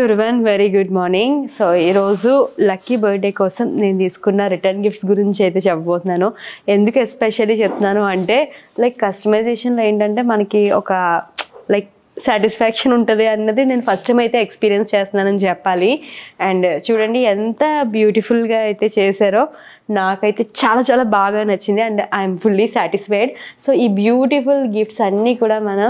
everyone very good morning so ఈరోజు Lucky birthday కోసం నేను తీసుకున్న రిటర్న్ గిఫ్ట్స్ గురించి అయితే చెప్పబోతున్నాను ఎందుకు ఎస్పెషల్లీ చెప్తున్నాను అంటే లైక్ కస్టమైజేషన్లో ఏంటంటే మనకి ఒక లైక్ సాటిస్ఫాక్షన్ ఉంటుంది అన్నది నేను ఫస్ట్ టైం అయితే ఎక్స్పీరియన్స్ చేస్తున్నానని చెప్పాలి అండ్ చూడండి ఎంత బ్యూటిఫుల్గా అయితే చేశారో నాకైతే చాలా చాలా బాగా నచ్చింది and I'm fully satisfied so ఈ బ్యూటిఫుల్ గిఫ్ట్స్ అన్నీ కూడా మనం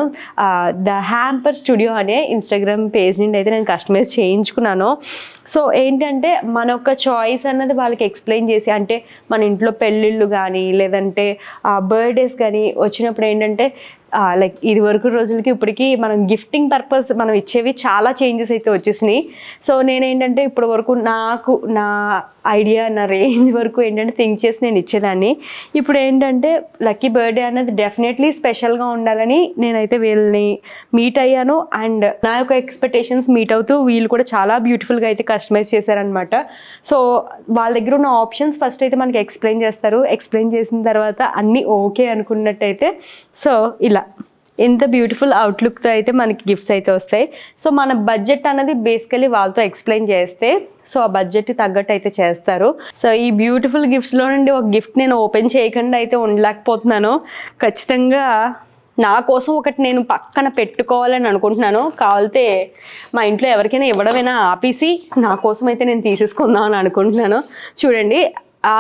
ద హ్యాంపర్ స్టూడియో అనే ఇన్స్టాగ్రామ్ పేజ్ నుండి అయితే నేను కస్టమైజ్ చేయించుకున్నాను సో ఏంటంటే మన యొక్క చాయిస్ అన్నది వాళ్ళకి ఎక్స్ప్లెయిన్ చేసి అంటే మన ఇంట్లో పెళ్ళిళ్ళు కానీ లేదంటే బర్త్డేస్ కానీ వచ్చినప్పుడు ఏంటంటే లైక్ ఇది వరకు రోజులకి ఇప్పటికి మనం గిఫ్టింగ్ పర్పస్ మనం ఇచ్చేవి చాలా చేంజెస్ అయితే వచ్చేసినాయి సో నేనేంటంటే ఇప్పటి వరకు నాకు నా ఐడియా నా రేంజ్ వరకు ఏంటంటే థింక్ చేసి నేను ఇచ్చేదాన్ని ఇప్పుడు ఏంటంటే లక్కీ బర్త్డే అనేది డెఫినెట్లీ స్పెషల్గా ఉండాలని నేనైతే వీళ్ళని మీట్ అయ్యాను అండ్ నా యొక్క ఎక్స్పెక్టేషన్స్ మీట్ అవుతూ వీళ్ళు కూడా చాలా బ్యూటిఫుల్గా అయితే కస్టమైజ్ చేశారనమాట సో వాళ్ళ దగ్గర ఉన్న ఆప్షన్స్ ఫస్ట్ అయితే మనకి ఎక్స్ప్లెయిన్ చేస్తారు ఎక్స్ప్లెయిన్ చేసిన తర్వాత అన్నీ ఓకే అనుకున్నట్టయితే సో ఇలా ఇంత బ్యూటిఫుల్ అవుట్లుక్తో అయితే మనకి గిఫ్ట్స్ అయితే వస్తాయి సో మన బడ్జెట్ అనేది బేసికలీ వాళ్ళతో ఎక్స్ప్లెయిన్ చేస్తే సో ఆ బడ్జెట్ తగ్గట్టు అయితే చేస్తారు సో ఈ బ్యూటిఫుల్ గిఫ్ట్స్లో నుండి ఒక గిఫ్ట్ నేను ఓపెన్ చేయకుండా అయితే ఉండలేకపోతున్నాను ఖచ్చితంగా నా కోసం ఒకటి నేను పక్కన పెట్టుకోవాలని అనుకుంటున్నాను కావాలితే మా ఇంట్లో ఎవరికైనా ఇవ్వడమైనా ఆపేసి నా కోసం అయితే నేను తీసేసుకుందాం అని అనుకుంటున్నాను చూడండి ఆ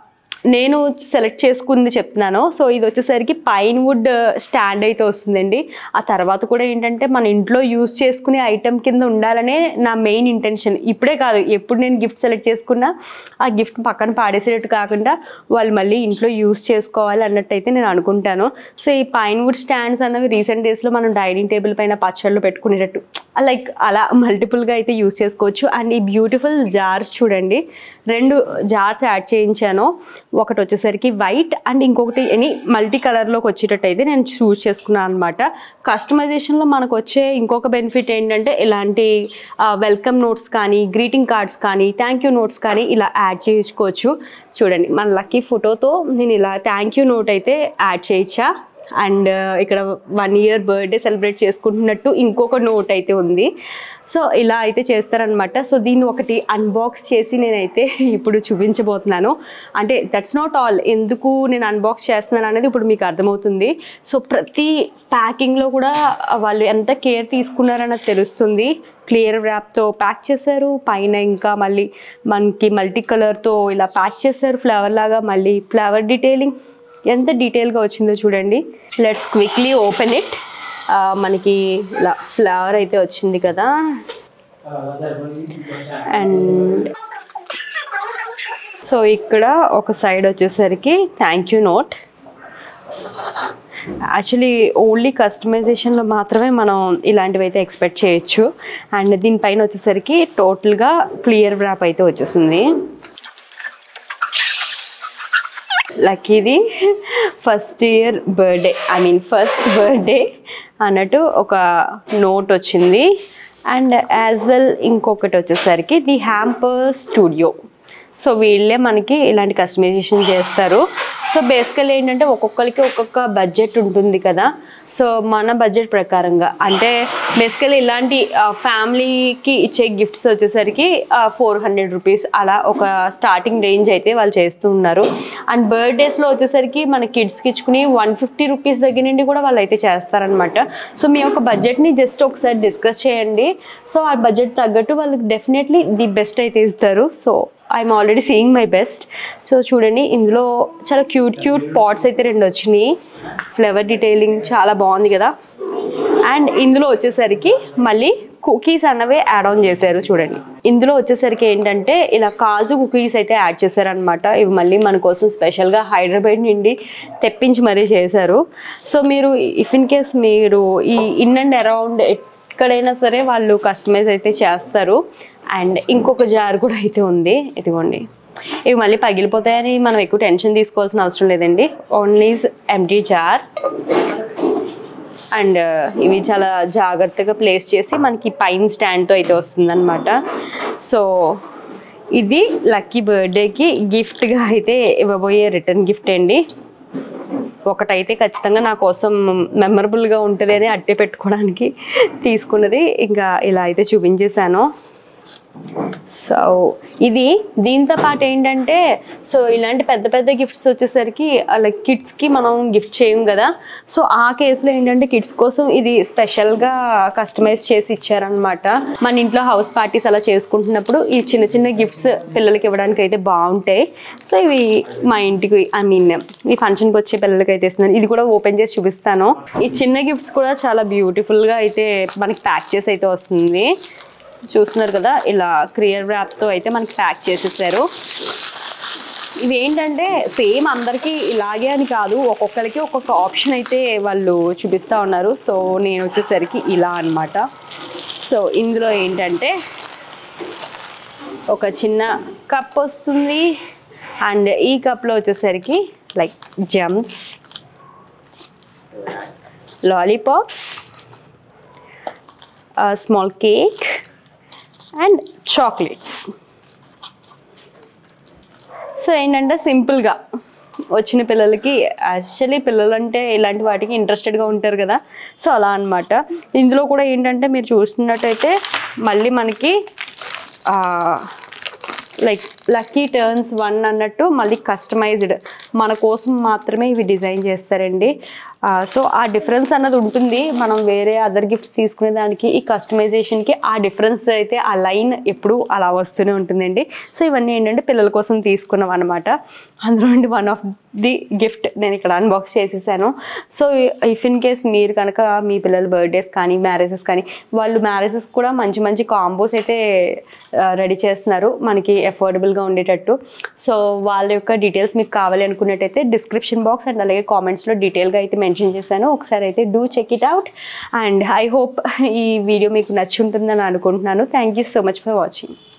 నేను సెలెక్ట్ చేసుకుంది చెప్తున్నాను సో ఇది వచ్చేసరికి పైన్ వుడ్ స్టాండ్ అయితే వస్తుందండి ఆ తర్వాత కూడా ఏంటంటే మన ఇంట్లో యూజ్ చేసుకునే ఐటెం కింద ఉండాలనే నా మెయిన్ ఇంటెన్షన్ ఇప్పుడే కాదు ఎప్పుడు నేను గిఫ్ట్ సెలెక్ట్ చేసుకున్నా ఆ గిఫ్ట్ పక్కన పాడేసేటట్టు కాకుండా వాళ్ళు మళ్ళీ ఇంట్లో యూజ్ చేసుకోవాలి అన్నట్టు అయితే నేను అనుకుంటాను సో ఈ పైన్ వుడ్ స్టాండ్స్ అన్నవి రీసెంట్ డేస్లో మనం డైనింగ్ టేబుల్ పైన పచ్చళ్ళు పెట్టుకునేటట్టు లైక్ అలా మల్టిపుల్గా అయితే యూస్ చేసుకోవచ్చు అండ్ ఈ బ్యూటిఫుల్ జార్స్ చూడండి రెండు జార్స్ యాడ్ చేయించాను ఒకటి వచ్చేసరికి వైట్ అండ్ ఇంకొకటి ఎనీ మల్టీ కలర్లోకి వచ్చేటట్టు అయితే నేను చూస్ చేసుకున్నాను అనమాట కస్టమైజేషన్లో మనకు వచ్చే ఇంకొక బెనిఫిట్ ఏంటంటే ఇలాంటి వెల్కమ్ నోట్స్ కానీ గ్రీటింగ్ కార్డ్స్ కానీ థ్యాంక్ యూ నోట్స్ కానీ ఇలా యాడ్ చేయించుకోవచ్చు చూడండి మన లక్కీ ఫోటోతో నేను ఇలా థ్యాంక్ యూ నోట్ అయితే యాడ్ చేయించా అండ్ ఇక్కడ వన్ ఇయర్ బర్త్డే సెలబ్రేట్ చేసుకుంటున్నట్టు ఇంకొక నోట్ అయితే ఉంది సో ఇలా అయితే చేస్తారనమాట సో దీన్ని ఒకటి అన్బాక్స్ చేసి నేనైతే ఇప్పుడు చూపించబోతున్నాను అంటే దట్స్ నాట్ ఆల్ ఎందుకు నేను అన్బాక్స్ చేస్తున్నాను అనేది ఇప్పుడు మీకు అర్థమవుతుంది సో ప్రతి ప్యాకింగ్లో కూడా వాళ్ళు ఎంత కేర్ తీసుకున్నారన్నది తెలుస్తుంది క్లియర్ ర్యాప్తో ప్యాక్ చేశారు పైన ఇంకా మళ్ళీ మనకి మల్టీ కలర్తో ఇలా ప్యాక్ చేశారు ఫ్లవర్ లాగా మళ్ళీ ఫ్లవర్ డీటెయిలింగ్ ఎంత డీటెయిల్గా వచ్చిందో చూడండి లెట్స్ క్విక్లీ ఓపెన్ ఇట్ మనకి ఇలా ఫ్లవర్ అయితే వచ్చింది కదా అండ్ సో ఇక్కడ ఒక సైడ్ వచ్చేసరికి thank you note actually only కస్టమైజేషన్లో మాత్రమే మనం ఇలాంటివి అయితే ఎక్స్పెక్ట్ చేయొచ్చు అండ్ దీనిపైన వచ్చేసరికి టోటల్గా క్లియర్ వ్రాప్ అయితే వచ్చేసింది లక్కీది first year birthday I mean first birthday అన్నట్టు ఒక నోట్ వచ్చింది అండ్ యాజ్ వెల్ ఇంకొకటి వచ్చేసరికి ది హ్యాంపర్ స్టూడియో సో వీళ్ళే మనకి ఇలాంటి కస్టమైజేషన్ చేస్తారు సో బేసికల్ ఏంటంటే ఒక్కొక్కరికి ఒక్కొక్క బడ్జెట్ ఉంటుంది కదా సో మన బడ్జెట్ ప్రకారంగా అంటే బేసికలీ ఇలాంటి ఫ్యామిలీకి ఇచ్చే గిఫ్ట్స్ వచ్చేసరికి ఫోర్ హండ్రెడ్ రూపీస్ అలా ఒక స్టార్టింగ్ రేంజ్ అయితే వాళ్ళు చేస్తూ ఉన్నారు అండ్ బర్త్డేస్లో వచ్చేసరికి మన కిడ్స్కి ఇచ్చుకుని వన్ ఫిఫ్టీ రూపీస్ దగ్గర నుండి కూడా వాళ్ళు అయితే చేస్తారనమాట సో మీ యొక్క బడ్జెట్ని జస్ట్ ఒకసారి డిస్కస్ చేయండి సో ఆ బడ్జెట్ తగ్గట్టు వాళ్ళకి డెఫినెట్లీ ది బెస్ట్ అయితే ఇస్తారు so I'm already seeing my best so చూడండి ఇందులో చాలా క్యూట్ క్యూట్ పాట్స్ అయితే రెండు వచ్చినాయి ఫ్లవర్ డీటెయిలింగ్ చాలా బాగుంది కదా అండ్ ఇందులో వచ్చేసరికి మళ్ళీ కుకీస్ అన్నవే యాడ్ ఆన్ చేశారు చూడండి ఇందులో వచ్చేసరికి ఏంటంటే ఇలా కాజు కుకీస్ అయితే యాడ్ చేశారనమాట ఇవి మళ్ళీ మన కోసం స్పెషల్గా హైదరాబాద్ నుండి తెప్పించి మరీ చేశారు సో మీరు ఇఫ్ ఇన్ కేస్ మీరు ఈ ఇన్ అండ్ అరౌండ్ ఎక్కడైనా సరే వాళ్ళు కస్టమైజ్ అయితే చేస్తారు అండ్ ఇంకొక జార్ కూడా అయితే ఉంది ఇదిగోండి ఇవి మళ్ళీ పగిలిపోతాయని మనం ఎక్కువ టెన్షన్ తీసుకోవాల్సిన అవసరం లేదండి ఓన్లీ ఎంటీ జార్ అండ్ ఇవి చాలా జాగ్రత్తగా ప్లేస్ చేసి మనకి పైన స్టాండ్తో అయితే వస్తుందన్నమాట సో ఇది లక్కీ బర్త్డేకి గిఫ్ట్గా అయితే ఇవ్వబోయే రిటర్న్ గిఫ్ట్ అండి ఒకటైతే ఖచ్చితంగా నా కోసం మెమరబుల్గా ఉంటుంది అని అట్టే పెట్టుకోవడానికి తీసుకున్నది ఇంకా ఇలా అయితే చూపించేశాను సో ఇది దీంతో పాటు ఏంటంటే సో ఇలాంటి పెద్ద పెద్ద గిఫ్ట్స్ వచ్చేసరికి లైక్ కిడ్స్కి మనం గిఫ్ట్ చేయం కదా సో ఆ కేసులో ఏంటంటే కిడ్స్ కోసం ఇది స్పెషల్గా కస్టమైజ్ చేసి ఇచ్చారనమాట మన ఇంట్లో హౌస్ పార్టీస్ అలా చేసుకుంటున్నప్పుడు ఈ చిన్న చిన్న గిఫ్ట్స్ పిల్లలకి ఇవ్వడానికి అయితే బాగుంటాయి సో ఇవి మా ఇంటికి ఐ మీన్ ఈ ఫంక్షన్కి వచ్చే పిల్లలకి అయితే ఇస్తున్నాను ఇది కూడా ఓపెన్ చేసి చూపిస్తాను ఈ చిన్న గిఫ్ట్స్ కూడా చాలా బ్యూటిఫుల్గా అయితే మనకి ప్యాక్ చేసి అయితే వస్తుంది చూస్తున్నారు కదా ఇలా క్లియర్ తో అయితే మనకి ప్యాక్ చేసేసారు ఇవి ఏంటంటే సేమ్ అందరికీ ఇలాగే అని కాదు ఒక్కొక్కరికి ఒక్కొక్క ఆప్షన్ అయితే వాళ్ళు చూపిస్తూ ఉన్నారు సో నేను వచ్చేసరికి ఇలా అన్నమాట సో ఇందులో ఏంటంటే ఒక చిన్న కప్ వస్తుంది అండ్ ఈ కప్లో వచ్చేసరికి like gems lollipops small cake and chocolates so ఏంటంటే సింపుల్గా వచ్చిన పిల్లలకి యాక్చువల్లీ పిల్లలు అంటే ఇలాంటి వాటికి ఇంట్రెస్టెడ్గా ఉంటారు కదా సో అలా అన్నమాట ఇందులో కూడా ఏంటంటే మీరు చూస్తున్నట్టయితే మళ్ళీ మనకి లైక్ లక్కీ టర్న్స్ వన్ అన్నట్టు మళ్ళీ కస్టమైజ్డ్ మన కోసం మాత్రమే ఇవి డిజైన్ చేస్తారండి సో ఆ డిఫరెన్స్ అన్నది ఉంటుంది మనం వేరే అదర్ గిఫ్ట్స్ తీసుకునే దానికి ఈ కస్టమైజేషన్కి ఆ డిఫరెన్స్ అయితే ఆ లైన్ ఎప్పుడు అలా వస్తూనే ఉంటుందండి సో ఇవన్నీ ఏంటంటే పిల్లల కోసం తీసుకున్నాం అనమాట అందులో నుండి వన్ ఆఫ్ ది గిఫ్ట్ నేను ఇక్కడ అన్బాక్స్ చేసేసాను సో ఇఫ్ ఇన్ కేస్ మీరు కనుక మీ పిల్లల బర్త్డేస్ కానీ మ్యారేజెస్ కానీ వాళ్ళు మ్యారేజెస్ కూడా మంచి మంచి కాంబోస్ అయితే రెడీ చేస్తున్నారు మనకి అఫోర్డబుల్గా ఉండేటట్టు సో వాళ్ళ యొక్క డీటెయిల్స్ మీకు కావాలి అనుకున్నట్టయితే డిస్క్రిప్షన్ బాక్స్ అండ్ అలాగే కామెంట్స్లో డీటెయిల్గా అయితే మెన్షన్ చేశాను ఒకసారి అయితే do check it out and I hope ఈ వీడియో మీకు నచ్చి ఉంటుందని అనుకుంటున్నాను thank you so much for watching